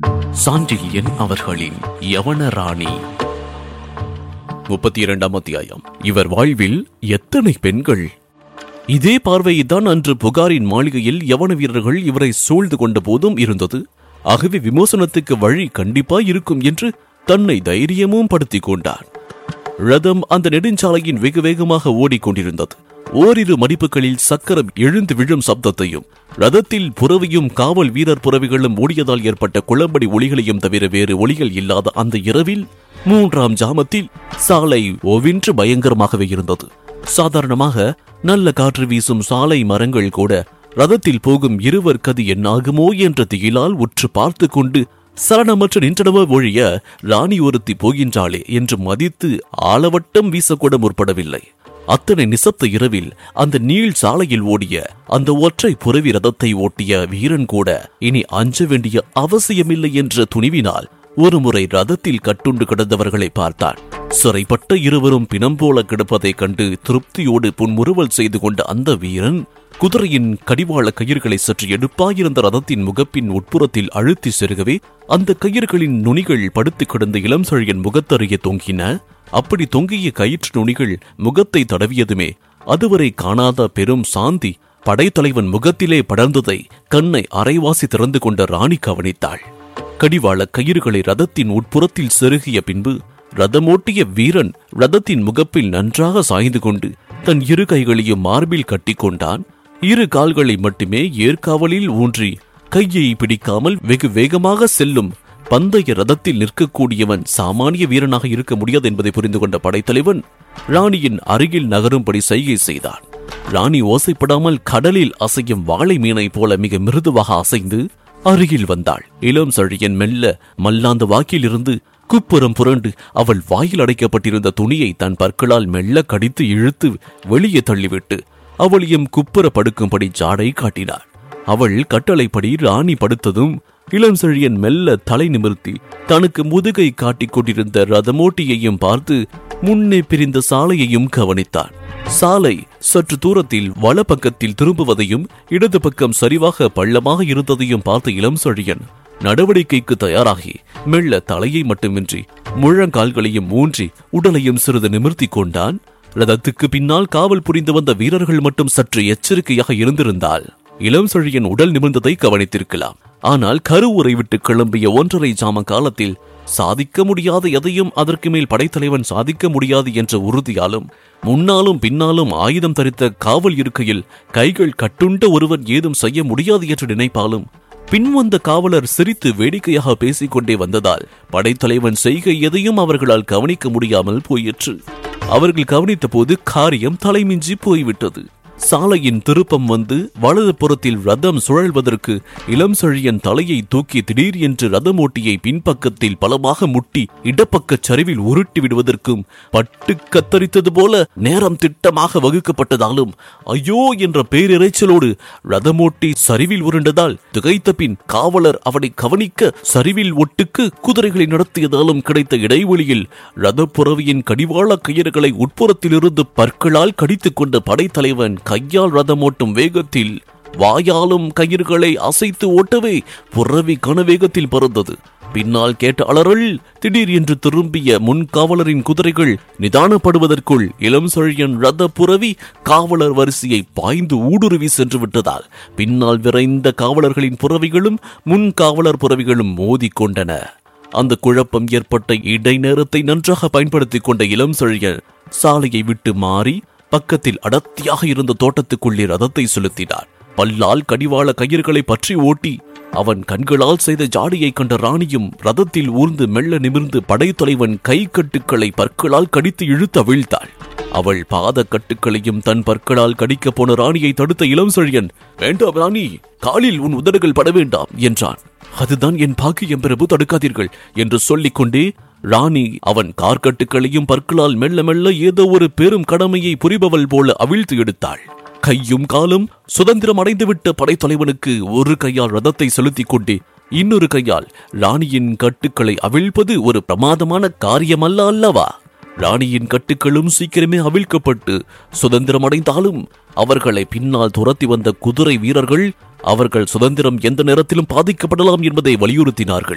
சாண்டில்யன் அவர்களின் யவன ராணி முப்பத்தி இரண்டாம் அத்தியாயம் இவர் வாழ்வில் எத்தனை பெண்கள் இதே பார்வைதான் அன்று புகாரின் மாளிகையில் யவன வீரர்கள் இவரை சூழ்ந்து கொண்ட போதும் இருந்தது ஆகவே விமோசனத்துக்கு வழி கண்டிப்பா இருக்கும் என்று தன்னை தைரியமும் படுத்திக் கொண்டார் ரதம் அந்த நெடுஞ்சாலையின் வெகு வேகமாக ஓடிக்கொண்டிருந்தது ஓரிரு மடிப்புகளில் சக்கரம் எழுந்து விழும் சப்தத்தையும் ரதத்தில் புறவியும் காவல் வீரர் புறவிகளும் ஓடியதால் ஏற்பட்ட குளம்படி ஒளிகளையும் தவிர வேறு ஒளிகள் இல்லாத அந்த இரவில் மூன்றாம் ஜாமத்தில் சாலை ஒவின்று பயங்கரமாகவே இருந்தது சாதாரணமாக நல்ல காற்று வீசும் சாலை மரங்கள் கூட ரதத்தில் போகும் இருவர் கதி என்னாகுமோ என்ற திகிலால் உற்று பார்த்து கொண்டு சரணமற்ற நின்றனவ ஒழிய ராணி ஒருத்தி போகின்றாளே என்று மதித்து ஆளவட்டம் வீசக்கூட முற்படவில்லை அத்தனை நிசப்த இரவில் அந்த நீள் சாலையில் ஓடிய அந்த ஒற்றை புறவி ரதத்தை ஓட்டிய வீரன் கூட இனி அஞ்ச வேண்டிய அவசியமில்லை என்ற துணிவினால் ஒருமுறை ரதத்தில் கட்டுண்டு கிடந்தவர்களை பார்த்தான் சிறைப்பட்ட இருவரும் பிணம் போல கிடப்பதைக் கண்டு திருப்தியோடு புன்முறுவல் செய்து கொண்ட அந்த வீரன் குதிரையின் கடிவாள கயிறுகளை சற்று எடுப்பாயிருந்த ரதத்தின் முகப்பின் உட்புறத்தில் அழுத்தி செருகவே அந்த கயிறுகளின் நுனிகள் படுத்து கிடந்த இளம் செழியன் முகத்தருகே தொங்கின அப்படி தொங்கிய கயிற்று நுனிகள் முகத்தை தடவியதுமே அதுவரை காணாத பெரும் சாந்தி படைத்தலைவன் முகத்திலே படர்ந்ததை கண்ணை அரைவாசி திறந்து கொண்ட ராணி கவனித்தாள் கடிவாள கயிறுகளை ரதத்தின் உட்புறத்தில் செருகிய பின்பு ரதமோட்டிய வீரன் ரதத்தின் முகப்பில் நன்றாக சாய்ந்து கொண்டு தன் இரு கைகளையும் மார்பில் கட்டிக்கொண்டான் இரு கால்களை மட்டுமே ஏற்காவலில் ஊன்றி கையை பிடிக்காமல் வெகு வேகமாக செல்லும் பந்தய ரதத்தில் நிற்கக்கூடியவன் சாமானிய வீரனாக இருக்க முடியாது என்பதை புரிந்து கொண்ட படைத்தலைவன் ராணியின் அருகில் நகரும்படி செய்கை செய்தான் ராணி ஓசைப்படாமல் கடலில் அசையும் வாழை மீனைப் போல மிக மிருதுவாக அசைந்து அருகில் வந்தாள் இளம் சழியன் மெல்ல மல்லாந்த வாக்கிலிருந்து குப்புறம் புரண்டு அவள் வாயில் அடைக்கப்பட்டிருந்த துணியை தன் பற்களால் மெல்ல கடித்து இழுத்து வெளியே தள்ளிவிட்டு அவளையும் குப்புற படுக்கும்படி ஜாடை காட்டினாள் அவள் கட்டளைப்படி ராணி படுத்ததும் இளம் செழியன் மெல்ல தலை நிமிர்த்தி தனக்கு முதுகை காட்டிக் கொண்டிருந்த ரதமோட்டியையும் பார்த்து முன்னே பிரிந்த சாலையையும் கவனித்தான் சாலை சற்று தூரத்தில் வலப்பக்கத்தில் திரும்புவதையும் இடது பக்கம் சரிவாக பள்ளமாக இருந்ததையும் பார்த்த இளம் செழியன் நடவடிக்கைக்கு தயாராகி மெல்ல தலையை மட்டுமின்றி முழங்கால்களையும் ஊன்றி உடலையும் சிறிது நிமிர்த்தி கொண்டான் ரதத்துக்கு பின்னால் காவல் புரிந்து வந்த வீரர்கள் மட்டும் சற்று எச்சரிக்கையாக இருந்திருந்தால் இளம் செழியன் உடல் நிமிர்ந்ததை கவனித்திருக்கலாம் ஆனால் கருவுரை விட்டு கிளம்பிய ஒன்றரை ஜாம காலத்தில் சாதிக்க முடியாத எதையும் அதற்கு மேல் படைத்தலைவன் சாதிக்க முடியாது என்ற உறுதியாலும் முன்னாலும் பின்னாலும் ஆயுதம் தரித்த காவல் இருக்கையில் கைகள் கட்டுண்ட ஒருவன் ஏதும் செய்ய முடியாது என்று நினைப்பாலும் பின்வந்த காவலர் சிரித்து வேடிக்கையாக பேசிக்கொண்டே வந்ததால் படைத்தலைவன் செய்கை எதையும் அவர்களால் கவனிக்க முடியாமல் போயிற்று அவர்கள் கவனித்த போது காரியம் தலைமிஞ்சி போய்விட்டது சாலையின் திருப்பம் வந்து வலது புறத்தில் ரதம் சுழல்வதற்கு இளம் செழியன் தலையை தூக்கி திடீர் என்று ரதமோட்டியை பின்பக்கத்தில் பலமாக முட்டி இடப்பக்கச் சரிவில் உருட்டி விடுவதற்கும் பட்டு கத்தரித்தது போல நேரம் திட்டமாக வகுக்கப்பட்டதாலும் ஐயோ என்ற பேரிரைச்சலோடு ரதமோட்டி சரிவில் உருண்டதால் திகைத்த பின் காவலர் அவனை கவனிக்க சரிவில் ஒட்டுக்கு குதிரைகளை நடத்தியதாலும் கிடைத்த இடைவெளியில் ரதப்புறவியின் கடிவாள கயிறுகளை உட்புறத்திலிருந்து பற்களால் கடித்துக் கொண்ட படைத்தலைவன் கையால் ரதமோட்டும் வேகத்தில் வாயாலும் கயிறுகளை அசைத்து ஓட்டவே புறவி கனவேகத்தில் பறந்தது பின்னால் கேட்ட அலறல் திடீர் என்று திரும்பிய முன் காவலரின் குதிரைகள் நிதானப்படுவதற்குள் இளம் செழியன் ரத புறவி காவலர் வரிசையை பாய்ந்து ஊடுருவி சென்று விட்டதால் பின்னால் விரைந்த காவலர்களின் புறவிகளும் முன் காவலர் புறவிகளும் மோதிக்கொண்டன அந்த குழப்பம் ஏற்பட்ட இடைநேரத்தை நன்றாக பயன்படுத்திக் கொண்ட இளம் செழியன் சாலையை விட்டு மாறி பக்கத்தில் அடர்த்தியாக இருந்த தோட்டத்துக்குள்ளே ரதத்தை செலுத்தினார் பல்லால் கடிவாள கயிறுகளை பற்றி ஓட்டி அவன் கண்களால் செய்த ஜாடியை கண்ட ராணியும் ரதத்தில் ஊர்ந்து மெல்ல நிமிர்ந்து படைத்தலைவன் கை கட்டுக்களை பற்களால் கடித்து இழுத்து அவிழ்த்தாள் அவள் பாத கட்டுக்களையும் தன் பற்களால் கடிக்கப் போன ராணியை தடுத்த இளம் செழியன் வேண்டாம் ராணி காலில் உன் உதடுகள் பட வேண்டாம் என்றான் அதுதான் என் பாக்கியம் பிரபு தடுக்காதீர்கள் என்று சொல்லிக் கொண்டே ராணி அவன் கார்கட்டுக்களையும் பற்களால் மெல்ல மெல்ல ஏதோ ஒரு பெரும் கடமையை புரிபவள் போல அவிழ்த்து எடுத்தாள் கையும் காலும் சுதந்திரம் அடைந்துவிட்ட படைத்தலைவனுக்கு ஒரு கையால் ரதத்தை செலுத்திக் கொண்டே இன்னொரு கையால் ராணியின் கட்டுக்களை அவிழ்ப்பது ஒரு பிரமாதமான காரியமல்ல அல்லவா ராணியின் கட்டுக்களும் சீக்கிரமே அவிழ்க்கப்பட்டு சுதந்திரம் அடைந்தாலும் அவர்களை பின்னால் துரத்தி வந்த குதிரை வீரர்கள் அவர்கள் சுதந்திரம் எந்த நேரத்திலும் பாதிக்கப்படலாம் என்பதை வலியுறுத்தினார்கள்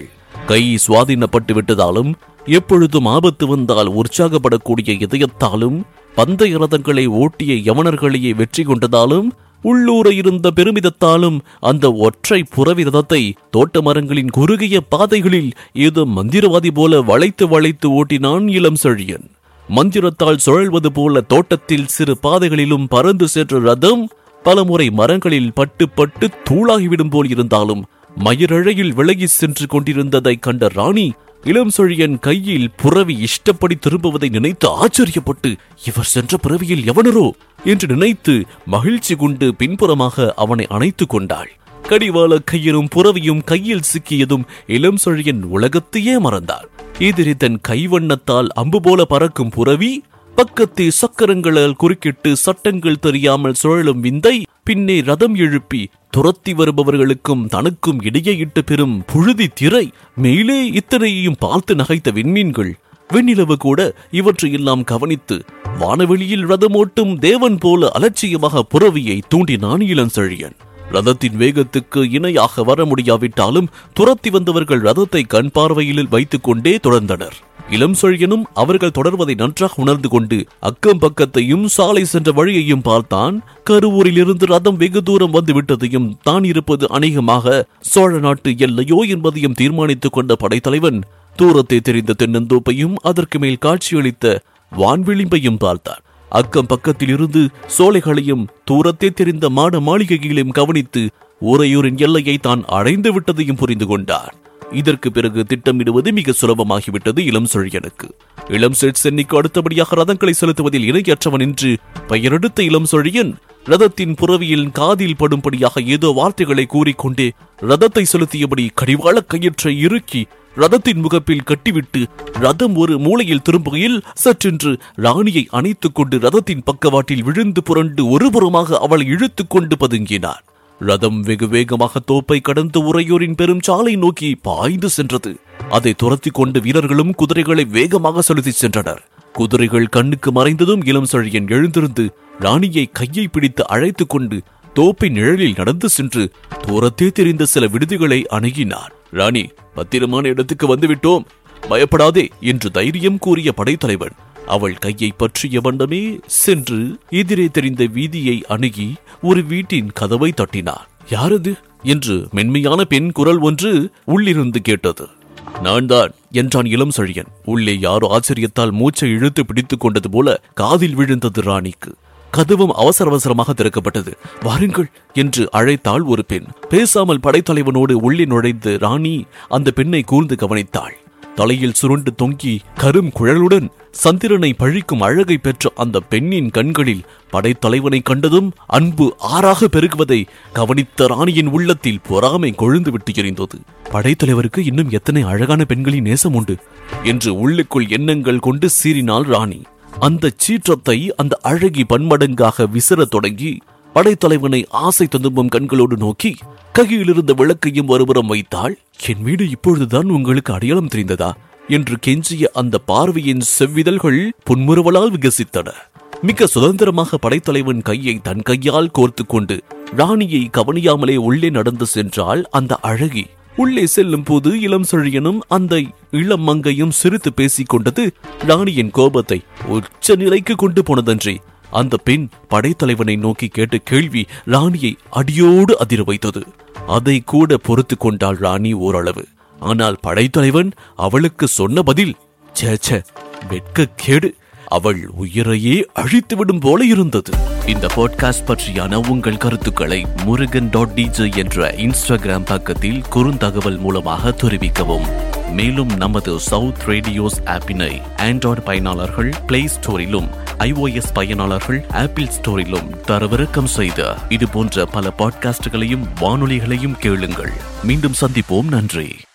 கை சுவாதீனப்பட்டு விட்டதாலும் எப்பொழுதும் ஆபத்து வந்தால் உற்சாகப்படக்கூடிய இதயத்தாலும் பந்தய ரதங்களை ஓட்டிய யவனர்களையே வெற்றி கொண்டதாலும் உள்ளூர இருந்த பெருமிதத்தாலும் அந்த ஒற்றை புறவி ரதத்தை தோட்ட மரங்களின் குறுகிய பாதைகளில் ஏதோ மந்திரவாதி போல வளைத்து வளைத்து ஓட்டினான் இளம் செழியன் மந்திரத்தால் சுழல்வது போல தோட்டத்தில் சிறு பாதைகளிலும் பறந்து சென்ற ரதம் பலமுறை மரங்களில் பட்டு பட்டு தூளாகிவிடும் போல் இருந்தாலும் மயிரழையில் விலகி சென்று கொண்டிருந்ததை கண்ட ராணி இளம் சொழியன் கையில் புறவி இஷ்டப்படி திரும்புவதை நினைத்து ஆச்சரியப்பட்டு இவர் சென்ற பிறவியில் எவனரோ என்று நினைத்து மகிழ்ச்சி கொண்டு பின்புறமாக அவனை அணைத்துக் கொண்டாள் கடிவாள கயிறும் புறவியும் கையில் சிக்கியதும் இளம் சொழியன் உலகத்தையே மறந்தார் எதிரி தன் கைவண்ணத்தால் அம்பு போல பறக்கும் புறவி பக்கத்தே சக்கரங்களால் குறுக்கிட்டு சட்டங்கள் தெரியாமல் சுழலும் விந்தை பின்னே ரதம் எழுப்பி துரத்தி வருபவர்களுக்கும் தனக்கும் இடையே இட்டு பெறும் புழுதி திரை மேலே இத்தனையையும் பார்த்து நகைத்த விண்மீன்கள் வெண்ணிலவு கூட இவற்றையெல்லாம் கவனித்து வானவெளியில் ரதமோட்டும் தேவன் போல அலட்சியமாக புறவியை தூண்டினான் இளஞ்செழியன் ரதத்தின் வேகத்துக்கு இணையாக வர முடியாவிட்டாலும் துரத்தி வந்தவர்கள் ரதத்தை கண் பார்வையில் வைத்துக் கொண்டே தொடர்ந்தனர் இளம் சொழியனும் அவர்கள் தொடர்வதை நன்றாக உணர்ந்து கொண்டு அக்கம் பக்கத்தையும் சாலை சென்ற வழியையும் பார்த்தான் கருவூரில் இருந்து ரதம் வெகு தூரம் வந்து விட்டதையும் தான் இருப்பது அநேகமாக சோழ நாட்டு எல்லையோ என்பதையும் தீர்மானித்துக் கொண்ட படைத்தலைவன் தூரத்தை தெரிந்த தென்னந்தோப்பையும் அதற்கு மேல் காட்சியளித்த வான்விளிம்பையும் பார்த்தார் அக்கம் பக்கத்தில் இருந்து சோலைகளையும் தூரத்தே தெரிந்த மாட மாளிகைகளையும் கவனித்து ஊரையூரின் எல்லையை தான் அடைந்து விட்டதையும் புரிந்து கொண்டார் இதற்கு பிறகு திட்டமிடுவது மிக சுலபமாகிவிட்டது இளம் சொழியனுக்கு இளம் செட் சென்னிக்கு அடுத்தபடியாக ரதங்களை செலுத்துவதில் இணையற்றவன் என்று பெயரெடுத்த இளம் சொழியன் ரதத்தின் புறவியில் காதில் படும்படியாக ஏதோ வார்த்தைகளை கூறிக்கொண்டே ரதத்தை செலுத்தியபடி கடிவாள கயிற்றை இறுக்கி ரதத்தின் முகப்பில் கட்டிவிட்டு ரதம் ஒரு மூலையில் திரும்புகையில் சற்றென்று ராணியை அணைத்துக் கொண்டு ரதத்தின் பக்கவாட்டில் விழுந்து புரண்டு ஒருபுறமாக அவளை இழுத்துக் கொண்டு பதுங்கினார் ரதம் வெகு வேகமாக தோப்பை கடந்து உறையூரின் பெரும் சாலை நோக்கி பாய்ந்து சென்றது அதை துரத்தி கொண்டு வீரர்களும் குதிரைகளை வேகமாக செலுத்திச் சென்றனர் குதிரைகள் கண்ணுக்கு மறைந்ததும் இளம் செழியன் எழுந்திருந்து ராணியை கையை பிடித்து அழைத்துக் கொண்டு தோப்பின் நிழலில் நடந்து சென்று தூரத்தே தெரிந்த சில விடுதிகளை அணுகினார் ராணி பத்திரமான இடத்துக்கு வந்துவிட்டோம் பயப்படாதே என்று தைரியம் கூறிய படைத்தலைவன் அவள் கையை பற்றிய வண்ணமே சென்று எதிரே தெரிந்த வீதியை அணுகி ஒரு வீட்டின் கதவை தட்டினார் யாரது என்று மென்மையான பெண் குரல் ஒன்று உள்ளிருந்து கேட்டது நான் தான் என்றான் இளம் செழியன் உள்ளே யாரோ ஆச்சரியத்தால் மூச்சை இழுத்து பிடித்துக் கொண்டது போல காதில் விழுந்தது ராணிக்கு கதவும் அவசர அவசரமாக திறக்கப்பட்டது வாருங்கள் என்று அழைத்தாள் ஒரு பெண் பேசாமல் படைத்தலைவனோடு உள்ளே நுழைந்து ராணி அந்த பெண்ணை கூர்ந்து கவனித்தாள் தலையில் சுருண்டு தொங்கி கரும் குழலுடன் சந்திரனை பழிக்கும் அழகை பெற்ற அந்த பெண்ணின் கண்களில் படைத்தலைவனை கண்டதும் அன்பு ஆறாக பெருகுவதை கவனித்த ராணியின் உள்ளத்தில் பொறாமை கொழுந்து விட்டு எறிந்தது படைத்தலைவருக்கு இன்னும் எத்தனை அழகான பெண்களின் நேசம் உண்டு என்று உள்ளுக்குள் எண்ணங்கள் கொண்டு சீறினாள் ராணி அந்த சீற்றத்தை அந்த அழகி பன்மடங்காக விசிறத் தொடங்கி படைத்தலைவனை ஆசை தந்தும்பும் கண்களோடு நோக்கி கையில் இருந்த விளக்கையும் ஒருபுறம் வைத்தாள் என் வீடு இப்பொழுதுதான் உங்களுக்கு அடையாளம் தெரிந்ததா என்று கெஞ்சிய அந்த பார்வையின் செவ்விதழ்கள் புன்முறுவலால் விகசித்தன மிக சுதந்திரமாக படைத்தலைவன் கையை தன் கையால் கோர்த்து கொண்டு ராணியை கவனியாமலே உள்ளே நடந்து சென்றாள் அந்த அழகி உள்ளே செல்லும் போது இளம் செழியனும் அந்த இளம் மங்கையும் சிரித்து பேசிக் கொண்டது ராணியின் கோபத்தை உச்ச நிலைக்கு கொண்டு போனதன்றி அந்த பெண் படைத்தலைவனை நோக்கி கேட்ட கேள்வி ராணியை அடியோடு அதிர வைத்தது அதை கூட பொறுத்து கொண்டாள் ராணி ஓரளவு ஆனால் படைத்தலைவன் அவளுக்கு சொன்ன பதில் ச்சே ச்சே வெட்கக்கேடு அவள் உயிரையே அழித்துவிடும் போல இருந்தது இந்த பாட்காஸ்ட் பற்றியான உங்கள் கருத்துக்களை முருகன் டாட் டிஜே என்ற இன்ஸ்டாகிராம் பக்கத்தில் குறுந்தகவல் மூலமாக தெரிவிக்கவும் மேலும் நமது சவுத் ரேடியோஸ் ஆப்பினை ஆண்ட்ராய்டு பயனாளர்கள் பிளே ஸ்டோரிலும் ஐஓஎஸ் பயனாளர்கள் ஆப்பிள் ஸ்டோரிலும் தரவிறக்கம் செய்த இது போன்ற பல பாட்காஸ்டுகளையும் வானொலிகளையும் கேளுங்கள் மீண்டும் சந்திப்போம் நன்றி